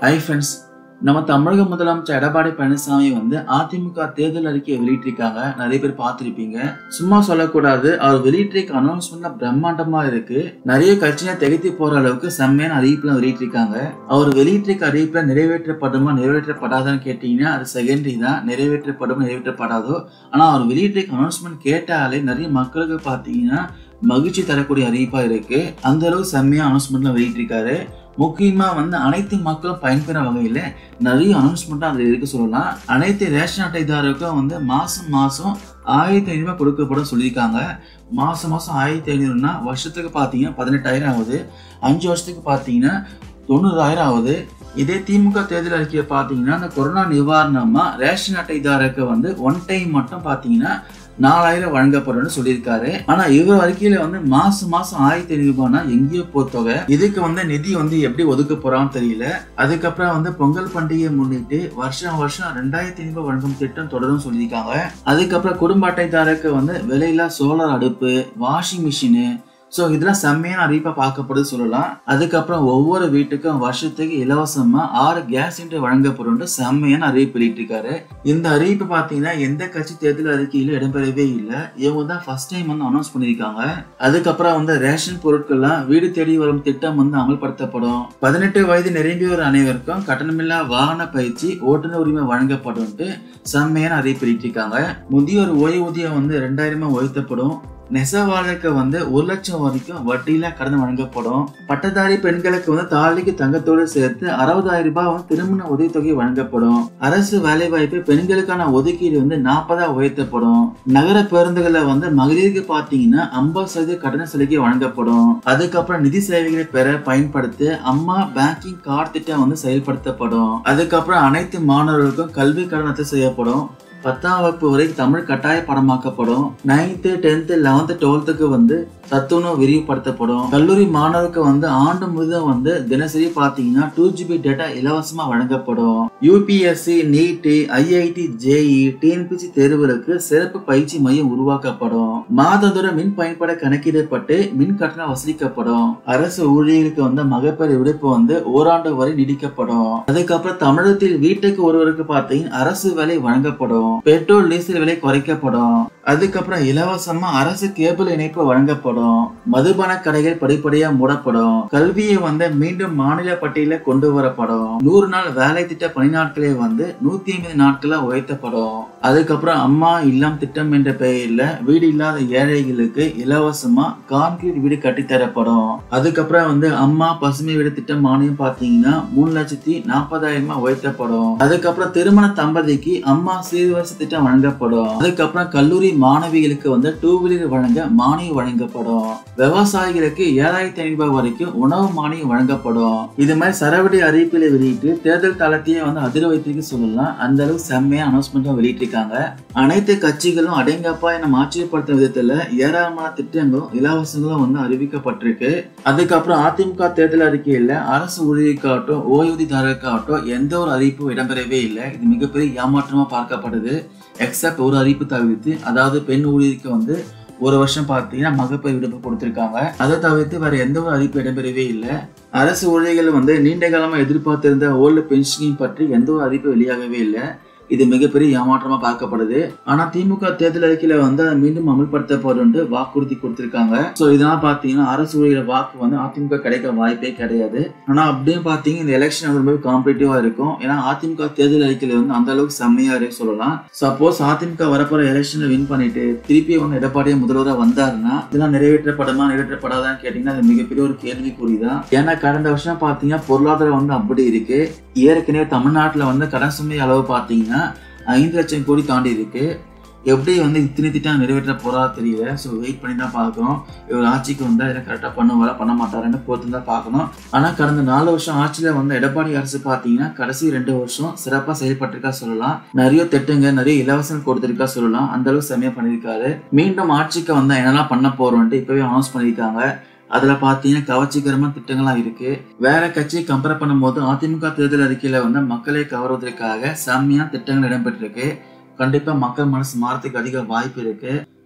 hi friends நம்ம தமிழக முதலமைச்சர் எடப்பாடி பழனிசாமி வந்து அதிமுக தேர்தல் அறிக்கையை வெளியிட்டிருக்காங்க நிறைய பேர் பார்த்திருப்பீங்க சும்மா சொல்லக்கூடாது அவர் வெளியிட்டிருக்க அனௌன்ஸ்மெண்ட்ல பிரம்மாண்டமா இருக்கு நிறைய கட்சியை திகைத்து போற அளவுக்கு செம்மையான அறிவிப்புலாம் வெளியிட்டிருக்காங்க அவர் வெளியிட்டிருக்க அறிவிப்புல நிறைவேற்றப்படுமா நிறைவேற்றப்படாதான்னு கேட்டீங்கன்னா அது செகண்டரி தான் நிறைவேற்றப்படும் நிறைவேற்றப்படாதோ ஆனா அவர் வெளியிட்டிருக்க அனௌன்ஸ்மெண்ட் கேட்டாலே நிறைய மக்களுக்கு பார்த்தீங்கன்னா மகிழ்ச்சி தரக்கூடிய அறிவிப்பா இருக்கு அந்த அளவு செம்மையா அனௌன்ஸ்மெண்ட்லாம் வெளியிட்டிருக்காரு முக்கியமா வந்து அனைத்து மக்களும் பயன்பெற வகையில நிறைய அனௌன்ஸ்மெண்ட் அதுல இருக்கு சொல்லலாம் அனைத்து ரேஷன் அட்டைதாரருக்கும் வந்து மாசம் மாசம் ஆயிரத்தி ஐநூறு ரூபாய் கொடுக்கப்படும் சொல்லியிருக்காங்க மாசம் மாசம் ஆயிரத்தி ஐநூறுனா வருஷத்துக்கு பார்த்தீங்கன்னா பதினெட்டாயிரம் ஆகுது அஞ்சு வருஷத்துக்கு பார்த்தீங்கன்னா தொண்ணூறாயிரம் ஆகுது இதே திமுக தேர்தல் அறிக்கையை பார்த்தீங்கன்னா இந்த கொரோனா நிவாரணமா ரேஷன் அட்டைதாரருக்கு வந்து ஒன் டைம் மட்டும் பார்த்தீங்கன்னா நாலாயிரம் வழங்கப்படும்னு சொல்லியிருக்காரு ஆனா இவர் அறிக்கையில வந்து மாசம் மாசம் ஆயிரத்தி ஐநூறு ரூபாய்னா எங்கேயோ போத்தொகை இதுக்கு வந்து நிதி வந்து எப்படி ஒதுக்க போறான்னு தெரியல அதுக்கப்புறம் வந்து பொங்கல் பண்டிகையை முன்னிட்டு வருஷம் வருஷம் ரெண்டாயிரத்தி ஐநூறு ரூபாய் வழங்கும் திட்டம் தொடரும் சொல்லியிருக்காங்க அதுக்கப்புறம் குடும்ப அட்டைதாரருக்கு வந்து விலையில்லா சோலார் அடுப்பு வாஷிங் மிஷினு ஸோ இதெல்லாம் செம்மையான அறிவிப்பா பார்க்கப்படுது சொல்லலாம் அதுக்கப்புறம் ஒவ்வொரு வீட்டுக்கும் வருஷத்துக்கு இலவசமா ஆறு கேஸ் சிலிண்டர் வழங்கப்படும் செம்மையான அறிவிப்பு வெளியிட்டிருக்காரு இந்த அறிவிப்பு பார்த்தீங்கன்னா எந்த கட்சி தேர்தல் அறிக்கையில இடம்பெறவே இல்லை இவங்க தான் ஃபர்ஸ்ட் டைம் வந்து அனௌன்ஸ் பண்ணியிருக்காங்க அதுக்கப்புறம் வந்து ரேஷன் பொருட்கள்லாம் வீடு தேடி வரும் திட்டம் வந்து அமல்படுத்தப்படும் பதினெட்டு வயது நிரம்பியோர் அனைவருக்கும் கட்டணமில்லா வாகன பயிற்சி ஓட்டுநர் உரிமை வழங்கப்படும் செம்மையான அறிவிப்பு வெளியிட்டிருக்காங்க முதியோர் ஓய்வூதியம் வந்து ரெண்டாயிரமா உயர்த்தப்படும் நெசவாளருக்கு வந்து ஒரு லட்சம் வரைக்கும் வட்டியில கடன் வழங்கப்படும் பட்டதாரி பெண்களுக்கு வந்து தாலிக்கு தங்கத்தோடு சேர்த்து அறுபதாயிரம் ரூபாய் வந்து திருமண உதவித்தொகை வழங்கப்படும் அரசு வேலைவாய்ப்பு பெண்களுக்கான ஒதுக்கீடு வந்து நாற்பதா உயர்த்தப்படும் நகர பேருந்துகளை வந்து மகளிருக்கு பாத்தீங்கன்னா ஐம்பது சதவீத கட்டண சலுகை வழங்கப்படும் அதுக்கப்புறம் நிதி சேவைகளை பெற பயன்படுத்த அம்மா பேங்கிங் கார்டு திட்டம் வந்து செயல்படுத்தப்படும் அதுக்கப்புறம் அனைத்து மாணவர்களுக்கும் கல்வி கடன் ரத்து செய்யப்படும் பத்தாம் வகுப்பு வரை தமிழ் கட்டாய படமாக்கப்படும் நைன்த்து டென்த்து லெவன்த்து டுவெல்த்துக்கு வந்து தத்துணவு விரிவுபடுத்தப்படும் கல்லூரி மாணவருக்கு வந்து ஆண்டு முழுதும் வந்து தினசரி பார்த்தீங்கன்னா டூ ஜிபி டேட்டா இலவசமா வழங்கப்படும் UPSC NEET IIT JEE TNPSC தேர்வுகளுக்கு சிறப்பு பயிற்சி மையம் உருவாக்கப்படும் மாதந்தோறும் மின் பயன்பாடு கணக்கிடப்பட்டு மின் கட்டணம் வசூலிக்கப்படும் அரசு ஊழியர்களுக்கு வந்து மகப்பேறு விடுப்பு வந்து ஓராண்டு வரை நீடிக்கப்படும் அதுக்கப்புறம் தமிழகத்தில் வீட்டுக்கு ஒருவருக்கு பார்த்தீங்கன்னா அரசு வேலை வழங்கப்படும் பெட்ரோல் டீசல் விலை குறைக்கப்படும் அதுக்கப்புறம் இலவசமா அரசு கேபிள் இணைப்பு வழங்கப்படும் மதுபான கடைகள் படிப்படியா மூடப்படும் கல்வியை வந்து மீண்டும் மாநில பட்டியல கொண்டு வரப்படும் நூறு நாள் வேலை திட்ட பணி நாட்களே வந்து நூத்தி ஐம்பது நாட்களா உயர்த்தப்படும் அதுக்கப்புறம் அம்மா இல்லம் திட்டம் என்ற பெயர்ல வீடு இல்லாத ஏழைகளுக்கு இலவசமா கான்கிரீட் வீடு கட்டித்தரப்படும் அதுக்கப்புறம் வந்து அம்மா பசுமை வீடு திட்டம் மானியம் பாத்தீங்கன்னா மூணு லட்சத்தி நாற்பதாயிரமா உயர்த்தப்படும் அதுக்கப்புறம் திருமண தம்பதிக்கு அம்மா சீர்வரிசை திட்டம் வழங்கப்படும் அதுக்கப்புறம் கல்லூரி மாணவிகளுக்கு வந்து டூ வீலர் வழங்க மானியம் வழங்கப்படும் விவசாயிகளுக்கு ஏழாயிரத்தி ஐநூறு ரூபாய் வரைக்கும் உணவு மானியம் வழங்கப்படும் இது மாதிரி சரவடி அறிவிப்பில வெளியிட்டு தேர்தல் தளத்தையே வந்து அதிர வைத்திருக்கு சொல்லலாம் அந்த அளவு செம்மையா அனௌன்ஸ்மெண்ட்டும் வெளியிட்டிருக்காங்க அனைத்து கட்சிகளும் அடங்கப்பா நம்ம ஆச்சரியப்படுத்தும் விதத்துல ஏராளமான திட்டங்களும் இலவசங்களும் வந்து அறிவிக்கப்பட்டிருக்கு அதுக்கப்புறம் அதிமுக தேர்தல் அறிக்கையில அரசு ஊழியருக்காகட்டும் ஓய்வூதியதாரருக்காகட்டும் எந்த ஒரு அறிவிப்பும் இடம்பெறவே இல்லை இது மிகப்பெரிய ஏமாற்றமா பார்க்கப்படுது எக்ஸப்ட் ஒரு அறிவிப்பு தவிர்த்து அதாவது பெண் ஊழியருக்கு வந்து ஒரு வருஷம் பார்த்தீங்கன்னா மகப்பேறு விடுப்பு கொடுத்துருக்காங்க அதை தவிர்த்து வேற எந்த ஒரு அறிவிப்பு இடம்பெறவே இல்லை அரசு ஊழியர்கள் வந்து நீண்ட காலமாக எதிர்பார்த்திருந்த ஓல்டு பென்ஷனையும் பற்றி எந்த ஒரு அறிவிப்பு வெளியாகவே இல்லை இது மிகப்பெரிய ஏமாற்றமா பார்க்கப்படுது ஆனா திமுக தேர்தல் அறிக்கையில வந்து அதை மீண்டும் அமல்படுத்தப்படும் வாக்குறுதி கொடுத்திருக்காங்க சோ இதனால பாத்தீங்கன்னா அரசு ஊழியர் வாக்கு வந்து அதிமுக கிடைக்க வாய்ப்பே கிடையாது ஆனா அப்படியே பாத்தீங்கன்னா இந்த எலெக்ஷன் ரொம்ப காம்படிட்டிவா இருக்கும் ஏன்னா அதிமுக தேர்தல் அறிக்கையில வந்து அந்த அளவுக்கு செம்மையா இருக்கு சொல்லலாம் சப்போஸ் அதிமுக வரப்போற எலெக்ஷன்ல வின் பண்ணிட்டு திருப்பி வந்து எடப்பாடியை முதல்வராக வந்தாருன்னா இதெல்லாம் நிறைவேற்றப்படுமா நிறைவேற்றப்படாதான்னு கேட்டீங்கன்னா அது மிகப்பெரிய ஒரு கேள்விக்குறி தான் ஏன்னா கடந்த வருஷம் பாத்தீங்கன்னா பொருளாதாரம் வந்து அப்படி இருக்கு ஏற்கனவே தமிழ்நாட்டுல வந்து கடன் சுமை அளவு பாத்தீங்கன்னா ஐந்து லட்சம் கோடி தாண்டி இருக்கு எப்படி வந்து இத்தனை திட்டம் நிறைவேற்ற போறா தெரியல ஸோ வெயிட் பண்ணி தான் பார்க்கணும் இவர் ஆட்சிக்கு வந்தா இதை கரெக்டாக பண்ணுவாரா பண்ண மாட்டாருன்னு பொறுத்து தான் பார்க்கணும் ஆனால் கடந்த நாலு வருஷம் ஆட்சியில் வந்து எடப்பாடி அரசு பார்த்தீங்கன்னா கடைசி ரெண்டு வருஷம் சிறப்பாக செயல்பட்டிருக்கா சொல்லலாம் நிறைய திட்டங்க நிறைய இலவசம் கொடுத்திருக்கா சொல்லலாம் அந்த அளவு செம்மையா பண்ணியிருக்காரு மீண்டும் ஆட்சிக்கு வந்தா என்னெல்லாம் பண்ண போறோம்ட்டு இப்பவே அனௌன்ஸ் பண்ணியிருக்காங்க அதுல பாத்தீங்கன்னா கவர்ச்சிகரமான திட்டங்கள்லாம் இருக்கு வேற கட்சியை கம்பேர் பண்ணும்போது அதிமுக தேர்தல் அறிக்கையில வந்து மக்களை கவர்வதற்காக செம்மையான திட்டங்கள் இடம்பெற்றிருக்கு கண்டிப்பா மக்கள் மனசு மாறத்துக்கு அதிக வாய்ப்பு இருக்கு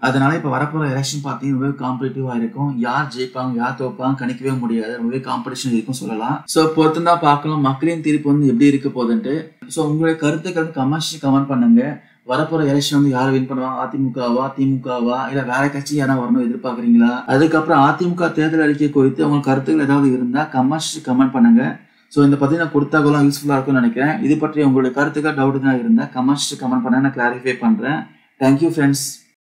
அதனால இப்போ வரப்போற எலெக்ஷன் பார்த்தீங்கன்னா ரொம்பவே காம்படிட்டிவா இருக்கும் யார் ஜெயிப்பாங்க யார் தோப்பாங்க கணிக்கவே முடியாது ரொம்பவே காம்படிஷன் இருக்கும் சொல்லலாம் ஸோ பொறுத்து தான் பார்க்கலாம் மக்களின் தீர்ப்பு வந்து எப்படி இருக்க போகுதுன்ட்டு ஸோ உங்களுடைய கருத்துக்கள் வந்து கமெண்ட்ஸ் கமெண்ட் பண்ணுங்க வரப்போற எலெக்ஷன் வந்து யார் வின் பண்ணுவாங்க அதிமுகவா திமுகவா இல்ல வேற கட்சி யாரா வரணும் எதிர்பார்க்குறீங்களா அதுக்கப்புறம் அதிமுக தேர்தல் அறிக்கை குறித்து உங்களுக்கு கருத்துக்கள் ஏதாவது இருந்தா கமெண்ட்ஸ் கமெண்ட் பண்ணுங்க ஸோ இந்த பத்தி நான் கொடுத்தாக்கெல்லாம் யூஸ்ஃபுல்லா இருக்கும்னு நினைக்கிறேன் இது பற்றி உங்களுடைய கருத்துக்கள் டவுட் தான் இருந்தா கமெண்ட்ஸ் கமெண்ட் பண்ண நான் கிளாரிஃபை பண்றேன் தேங்க்யூ ஃப்ரெண்ட்ஸ்